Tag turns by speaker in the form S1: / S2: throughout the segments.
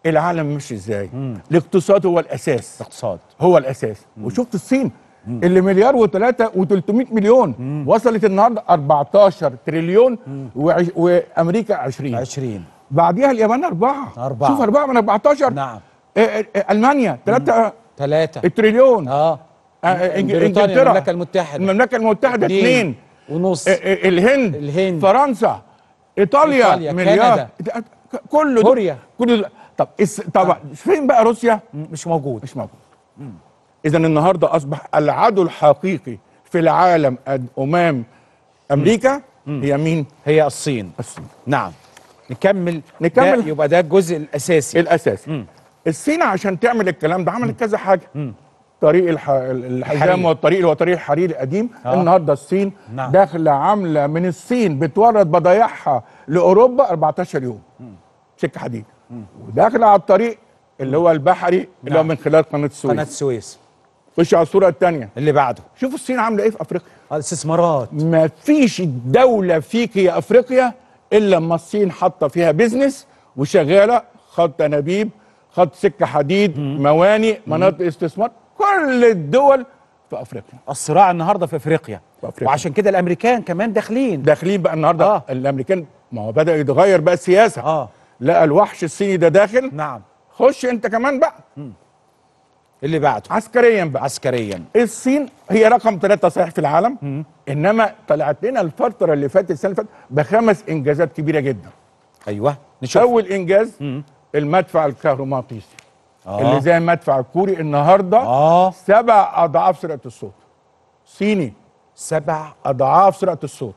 S1: العالم مش ازاي الاقتصاد هو الاساس
S2: اقتصاد
S1: هو الاساس وشفت الصين اللي مليار و3 و300 مليون وصلت النهارده 14 تريليون وعش وامريكا 20
S2: 20
S1: بعديها اليابان أربعة
S2: أربعة.
S1: شوف أربعة من 14
S2: نعم
S1: آه، آه، آه، ألمانيا 3
S2: ثلاثة
S1: تريليون
S2: اه
S1: آه، إنج-
S2: بريطانيا
S1: إنجلترا
S2: المملكة المتحدة
S1: المملكة المتحدة
S2: اتنين
S1: اثنين
S2: ونص
S1: الهند
S2: الهند.
S1: فرنسا إيطاليا,
S2: إيطاليا،
S1: مليار كله ده-
S2: كوريا.
S1: كله ده. طب الس- طبعا فين بقى روسيا؟
S2: مش موجود
S1: مش موجود اذا النهارده اصبح العدو الحقيقي في العالم أد- امام امريكا هي مين
S2: هي الصين
S1: الصين
S2: نعم نكمل
S1: نكمل.
S2: ده يبقى ده الجزء الاساسي
S1: الاساسي الصين عشان تعمل الكلام ده عملت كذا حاجه طريق الح... الحزام
S2: الحرير.
S1: والطريق اللي هو طريق الحرير القديم
S2: آه.
S1: النهارده الصين
S2: نعم.
S1: داخله عامله من الصين بتورد بضايعها لاوروبا 14 يوم سكه حديد وداخله على الطريق اللي هو البحري اللي هو
S2: نعم.
S1: من خلال قناه السويس
S2: قناة السويس
S1: خش على الصوره الثانيه
S2: اللي بعده
S1: شوفوا الصين عامله ايه في افريقيا
S2: الاستثمارات
S1: ما فيش دولة فيك يا أفريقيا إلا لما الصين حاطة فيها بيزنس وشغالة خط أنابيب خط سكة حديد مواني مناطق استثمار كل الدول في أفريقيا
S2: الصراع النهارده في افريقيا
S1: في أفريقيا.
S2: وعشان كده الامريكان كمان داخلين
S1: داخلين بقى النهاردة
S2: آه.
S1: آه. الأمريكان ما هو بدأ يتغير بقى السياسة
S2: اه
S1: لقى الوحش الصيني ده داخل
S2: نعم
S1: خش أنت كمان بقى
S2: اللي بعده
S1: عسكريا بقى
S2: عسكريا
S1: الصين هي رقم ثلاثة صحيح في العالم إنما طلعت لنا الفترة اللي فاتت السنة اللي فاتت بخمس إنجازات كبيرة جدا
S2: ايوه نشوف
S1: اول انجاز المدفع الكهرومغناطيسي
S2: آه.
S1: اللي زي المدفع الكوري النهارده
S2: اه
S1: سبع اضعاف سرعه الصوت صيني
S2: سبع
S1: اضعاف سرعه الصوت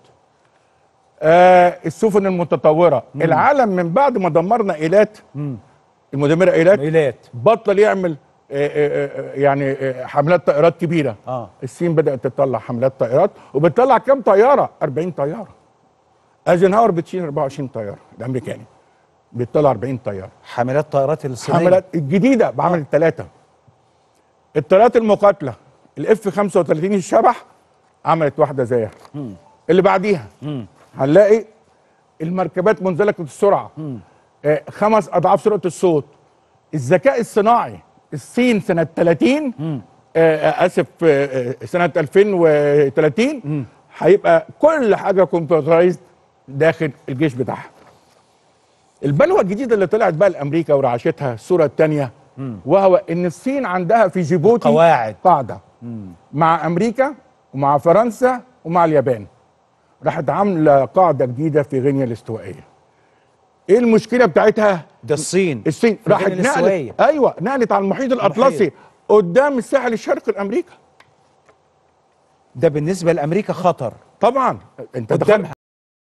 S1: آه السفن المتطوره العالم من بعد ما دمرنا ايلات المدمره ايلات
S2: ميلات
S1: بطل يعمل آه آه آه يعني آه حملات طائرات كبيره
S2: اه
S1: الصين بدات تطلع حملات طائرات وبتطلع كام طياره 40 طياره ايزنهاور بتشيل 24 طياره الامريكاني بيطلع 40 طياره
S2: حاملات طائرات الصينيه
S1: حملات الجديده بعمل ثلاثه الطيارات المقاتله الاف 35 الشبح عملت واحده زيها اللي بعديها هنلاقي المركبات منزلقه السرعه آه خمس اضعاف سرعه الصوت الذكاء الصناعي الصين سنه 30 آه آه اسف آه آه، سنه 2030 هيبقى كل حاجه كمبيوترايزد داخل الجيش بتاعها البلوه الجديده اللي طلعت بقى لامريكا ورعشتها الصوره الثانيه وهو ان الصين عندها في جيبوتي
S2: قواعد.
S1: قاعده مع امريكا ومع فرنسا ومع اليابان راحت عامله قاعده جديده في غينيا الاستوائيه ايه المشكله بتاعتها
S2: ده الصين
S1: الصين
S2: في
S1: راحت
S2: غينيا الاستوائية.
S1: نقلت ايوه نقلت على المحيط الاطلسي قدام الساحل الشرقي لامريكا
S2: ده بالنسبه لامريكا خطر
S1: طبعا انت
S2: قدامها.
S1: دخلت